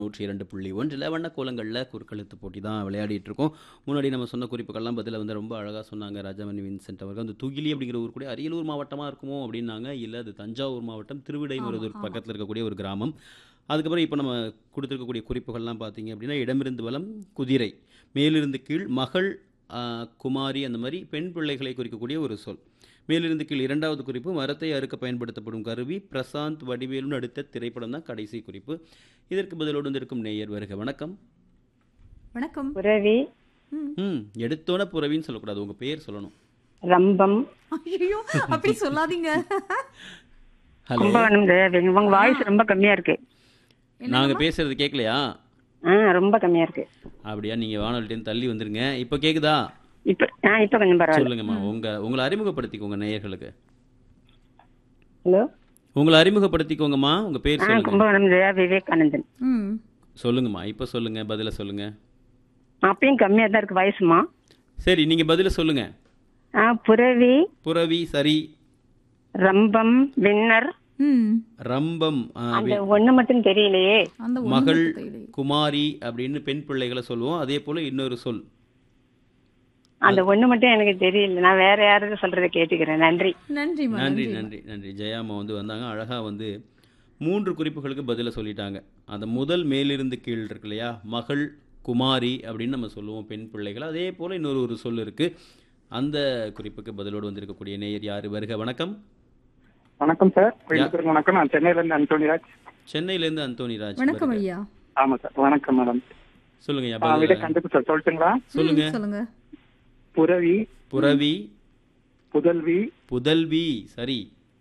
நூற்றி இரண்டு புள்ளி ஒன்றில் வண்ணக்கோலங்களில் குறுக்கெழுத்து போட்டி தான் விளையாடிட்டு இருக்கோம் முன்னாடி நம்ம சொன்ன குறிப்புகள்லாம் பதில் வந்து ரொம்ப அழகாக சொன்னாங்க ராஜாமணி வின்சென்ட் அவர்கள் அந்த துகிலி அப்படிங்கிற ஊர் கூட அரியலூர் மாவட்டமாக இருக்குமோ அப்படின்னாங்க இல்லை அது தஞ்சாவூர் மாவட்டம் திருவிடைமருதூர் ஆமா. பக்கத்தில் இருக்கக்கூடிய ஒரு கிராமம் அதுக்கப்புறம் இப்போ நம்ம கொடுத்துருக்கக்கூடிய குறிப்புகள்லாம் பார்த்தீங்க அப்படின்னா இடமிருந்து வலம் குதிரை மேலிருந்து கீழ் மகள் ஆ, குமாரி அந்த மாதிரி பெண் பிள்ளைகளை குறிக்கக்கூடிய ஒரு சொல் மேலிருந்து கீழ் இரண்டாவது குறிப்பு மரத்தை அறுக்க பயன்படுத்தப்படும் கருவி பிரசாந்த் வடிவேலுன்னு அடுத்த திரைப்படம் தான் கடைசி குறிப்பு இதற்கு பதிலோடு வந்திருக்கும் நேயர் வருக வணக்கம் வணக்கம் புரவி ம். ம் எடுத்தோட புறவின்னு சொல்லக்கூடாது உங்கள் பேர் சொல்லணும் ரம்பம் ஐயோ அப்படி சொல்லாதீங்க ஹலோ கும்பகோணம் தேவி உங்க வாய்ஸ் ரொம்ப கம்மியா இருக்கு நாங்கள் பேசுறது கேட்கலையா ஆ ரொம்ப கம்மியா இருக்கு அப்படியா நீங்கள் வானொலிட்டேருந்து தள்ளி வந்துருங்க இப்போ கேட்குதா இப்ப ஆ இப்ப கொஞ்சம் பரவாயில்ல சொல்லுங்கம்மா உங்க உங்களை அறிமுகப்படுத்திக்கோங்க நேயர்களுக்கு ஹலோ உங்களை அறிமுகப்படுத்திக்கோங்கம்மா உங்க பேர் ஆ சொல்லுங்க கும்பகோணம் ஜெயா விவேகானந்தன் ம் சொல்லுங்கம்மா இப்போ சொல்லுங்க பதில சொல்லுங்க அப்பயும் கம்மியா தான் இருக்கு வயசுமா சரி நீங்க பதில சொல்லுங்க ஆ புரவி புறவி சரி ரம்பம் வின்னர் ம் ரம்பம் ஆ, அந்த ஒண்ணு மட்டும் தெரியலையே அந்த ஒண்ணு மகள் மட்டும் தெரியலையே. குமாரி அப்படின்னு பெண் பிள்ளைகளை சொல்லுவோம் அதே போல இன்னொரு சொல் அந்த ஒண்ணு மட்டும் எனக்கு தெரியல நான் வேற யாராவது சொல்றதை கேட்டுக்கிறேன் நன்றி நன்றிம்மா நன்றி நன்றி நன்றி நன்றி ஜெயாம்மா வந்து வந்தாங்க அழகா வந்து மூன்று குறிப்புகளுக்கு பதில சொல்லிட்டாங்க அந்த முதல் மேலிருந்து கீழ் இருக்கு இல்லையா மகள் குமாரி அப்படின்னு நம்ம சொல்லுவோம் பெண் பிள்ளைகள் அதே போல இன்னொரு ஒரு சொல் இருக்கு அந்த குறிப்புக்கு பதிலோடு வந்திருக்கக்கூடிய நேயர் யாரு வருக வணக்கம் வணக்கம் சார் ரெண்டு பேரும் வணக்கம் நான் சென்னையில இருந்து அந்தோனிராஜ் சென்னையிலேருந்து அந்தோனி ராஜ் வணக்கம் வருக. ஐயா ஆமா சார் வணக்கம் மேடம் சொல்லுங்க ஐயா, விட பதில கண்டுபிடிச்ச சொல்லட்டுங்களா சொல்லுங்க ம், சொல்லுங்க புரவி புறவி புதல்வி புதல்வி சரி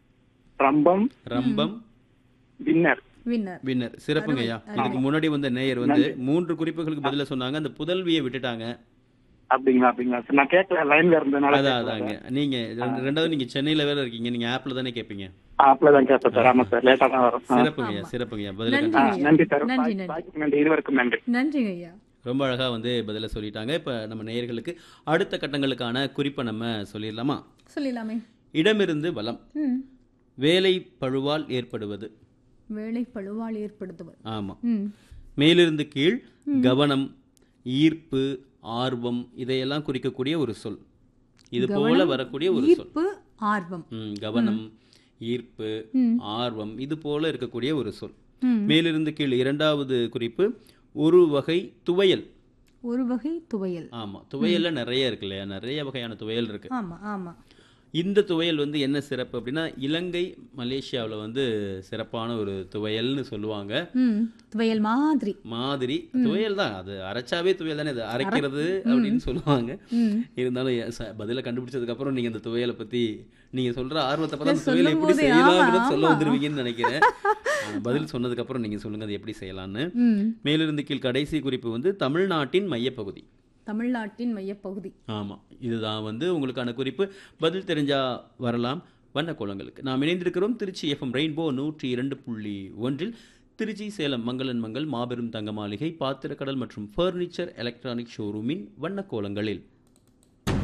ரம்பம் ரம்பம் வின்னர் வின்னர் வின்னர் சிறப்புங்க ஐயா இதுக்கு முன்னாடி வந்த நேயர் வந்து மூன்று குறிப்புகளுக்கு பதில சொன்னாங்க அந்த புதல்வியை விட்டுட்டாங்க அப்படிங்களா அப்படிங்களா சார் நான் கேட்கல லைன்ல இருந்ததுனால அதான் கேட்கல. அதாங்க நீங்க ரெண்டு- ரெண்டாவது நீங்க சென்னையில வேற இருக்கீங்க நீங்க ஆப்ல தானே கேட்பீங்க ஆப்ல தான் கேட்பேன் சார் ஆமா சார் லேட்டா தான் வரும் ஆ. சிறப்புங்க ஐயா சிறப்புங்க ஐயா பதில நன்றி ஆ, கண்டு- ஐயா. நன்றி சார் நன்றி வாய்ப்பு- நன்றி வாய்ப்புக்கு நன்றி இருவருக்கும் நன்றி நன்றிங்க ஐயா ரொம்ப அழகா வந்து பதில சொல்லிட்டாங்க இப்ப நம்ம நேயர்களுக்கு அடுத்த கட்டங்களுக்கான குறிப்பை நம்ம சொல்லிடலாமா சொல்லிடலாமே இடமிருந்து வலம் ம் வேலை பழுவால் ஏற்படுவது வேலை பழுவால் ஏற்படுத்துவது ஆமா ம் மேலிருந்து கீழ் கவனம் ஈர்ப்பு ஆர்வம் இதையெல்லாம் குறிக்கக்கூடிய ஒரு சொல் இது போல கவனம், வரக்கூடிய ஒரு சொல் ஈர்ப்பு ஆர்வம் ம், கவனம் ஈர்ப்பு ம். ஆர்வம் இது போல இருக்கக்கூடிய ஒரு சொல் ம் மேலிருந்து கீழ் இரண்டாவது குறிப்பு ஒரு வகை துவையல் ஒரு வகை துவையல் ஆமா துவையல்ல நிறைய இருக்கு இல்லையா நிறைய வகையான துவையல் இருக்கு ஆமா ஆமா இந்த துவையல் வந்து என்ன சிறப்பு அப்படின்னா இலங்கை மலேசியாவுல வந்து சிறப்பான ஒரு துவையல்னு சொல்லுவாங்க ம் துவையல் மாதிரி மாதிரி துவையல் தான் அது அரைச்சாவே துவையல் தானே அது அரைக்கிறது அப்படின்னு சொல்லுவாங்க ம் இருந்தாலும் எ- ச- பதில கண்டுபிடிச்சதுக்கு அப்புறம் நீங்க அந்த துவையலை பத்தி நீங்க சொல்ற ஆர்வத்தை பார்த்தா அந்த இல்ல, துவையல் எப்படி சொல்லும்போதே, செய்யலாம்னு ஆமா, சொல்ல ஆமா. வந்துருவீங்கன்னு நினைக்கிறேன் ஆனா, பதில் சொன்னதுக்கு அப்புறம் நீங்க சொல்லுங்க அது எப்படி செய்யலாம்னு ம் மேலிருந்து கீழ் கடைசி குறிப்பு வந்து தமிழ்நாட்டின் மையப்பகுதி தமிழ்நாட்டின் மையப்பகுதி ஆமா இதுதான் வந்து உங்களுக்கான குறிப்பு பதில் தெரிஞ்சா வரலாம் வண்ண கோலங்களுக்கு நாம் இணைந்திருக்கிறோம் திருச்சி எஃப்எம் ரெயின்போ நூற்றி இரண்டு புள்ளி ஒன்றில் திருச்சி சேலம் மங்களன் மங்கள் மாபெரும் தங்க மாளிகை பாத்திரக்கடல் மற்றும் ஃபர்னிச்சர் எலக்ட்ரானிக் ஷோரூமின் வண்ண கோலங்களில்